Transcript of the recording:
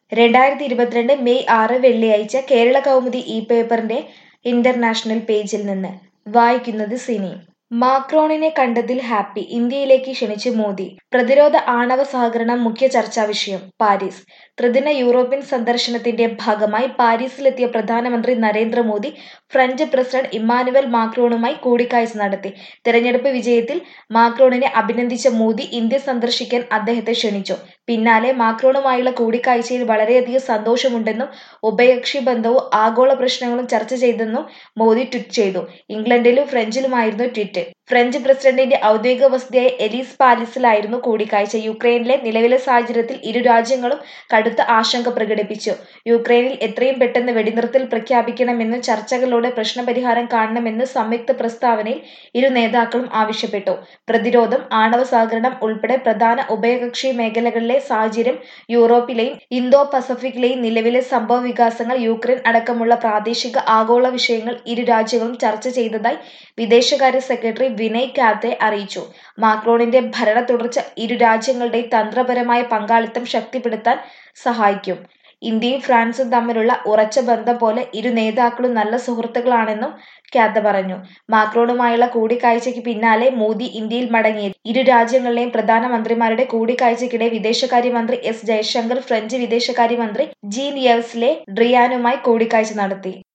രണ്ടായിരത്തി ഇരുപത്തിരണ്ട് മെയ് ആറ് വെള്ളിയാഴ്ച കേരള കൗമുദി ഈ പേപ്പറിന്റെ ഇന്റർനാഷണൽ പേജിൽ നിന്ന് വായിക്കുന്നത് സിനി മാക്രോണിനെ കണ്ടതിൽ ഹാപ്പി ഇന്ത്യയിലേക്ക് ക്ഷണിച്ച് മോദി പ്രതിരോധ ആണവ സഹകരണം മുഖ്യ ചർച്ചാ വിഷയം പാരീസ് ത്രിദിന യൂറോപ്യൻ സന്ദർശനത്തിന്റെ ഭാഗമായി പാരീസിലെത്തിയ പ്രധാനമന്ത്രി നരേന്ദ്രമോദി ഫ്രഞ്ച് പ്രസിഡന്റ് ഇമ്മാനുവൽ മാക്രോണുമായി കൂടിക്കാഴ്ച നടത്തി തെരഞ്ഞെടുപ്പ് വിജയത്തിൽ മാക്രോണിനെ അഭിനന്ദിച്ച മോദി ഇന്ത്യ സന്ദർശിക്കാൻ അദ്ദേഹത്തെ ക്ഷണിച്ചു പിന്നാലെ മാക്രോണുമായുള്ള കൂടിക്കാഴ്ചയിൽ വളരെയധികം സന്തോഷമുണ്ടെന്നും ഉഭയകക്ഷി ബന്ധവും ആഗോള പ്രശ്നങ്ങളും ചർച്ച ചെയ്തെന്നും മോദി ട്വീറ്റ് ചെയ്തു ഇംഗ്ലണ്ടിലും ഫ്രഞ്ചിലുമായിരുന്നു ട്വീറ്റ് ഫ്രഞ്ച് പ്രസിഡന്റിന്റെ ഔദ്യോഗിക വസതിയായ എലീസ് പാലസിലായിരുന്നു കൂടിക്കാഴ്ച യുക്രൈനിലെ നിലവിലെ സാഹചര്യത്തിൽ ഇരു രാജ്യങ്ങളും കടുത്ത ആശങ്ക പ്രകടിപ്പിച്ചു യുക്രൈനിൽ എത്രയും പെട്ടെന്ന് വെടിനിർത്തൽ പ്രഖ്യാപിക്കണമെന്നും ചർച്ചകളിലൂടെ പ്രശ്നപരിഹാരം കാണണമെന്ന് സംയുക്ത പ്രസ്താവനയിൽ ഇരു നേതാക്കളും ആവശ്യപ്പെട്ടു പ്രതിരോധം ആണവ സഹകരണം ഉൾപ്പെടെ പ്രധാന ഉഭയകക്ഷി മേഖലകളിലെ സാഹചര്യം യൂറോപ്പിലെയും ഇന്തോ പസഫിക്കിലെയും നിലവിലെ സംഭവ വികാസങ്ങൾ യുക്രൈൻ അടക്കമുള്ള പ്രാദേശിക ആഗോള വിഷയങ്ങൾ ഇരു രാജ്യങ്ങളും ചർച്ച ചെയ്തതായി വിദേശകാര്യ സെക്രട്ടറി വിനയ് കാത്തെ അറിയിച്ചു മാക്രോണിന്റെ ഭരണ തുടർച്ച ഇരു രാജ്യങ്ങളുടെയും തന്ത്രപരമായ പങ്കാളിത്തം ശക്തിപ്പെടുത്താൻ സഹായിക്കും ഇന്ത്യയും ഫ്രാൻസും തമ്മിലുള്ള ഉറച്ച ബന്ധം പോലെ ഇരു നേതാക്കളും നല്ല സുഹൃത്തുക്കളാണെന്നും ക്യാത്ത പറഞ്ഞു മാക്രോണുമായുള്ള കൂടിക്കാഴ്ചയ്ക്ക് പിന്നാലെ മോദി ഇന്ത്യയിൽ മടങ്ങിയത് ഇരു രാജ്യങ്ങളിലെയും പ്രധാനമന്ത്രിമാരുടെ കൂടിക്കാഴ്ചയ്ക്കിടെ വിദേശകാര്യമന്ത്രി എസ് ജയശങ്കർ ഫ്രഞ്ച് വിദേശകാര്യമന്ത്രി ജീൻ യവ്സ് ലെ ഡ്രിയാനുമായി കൂടിക്കാഴ്ച നടത്തി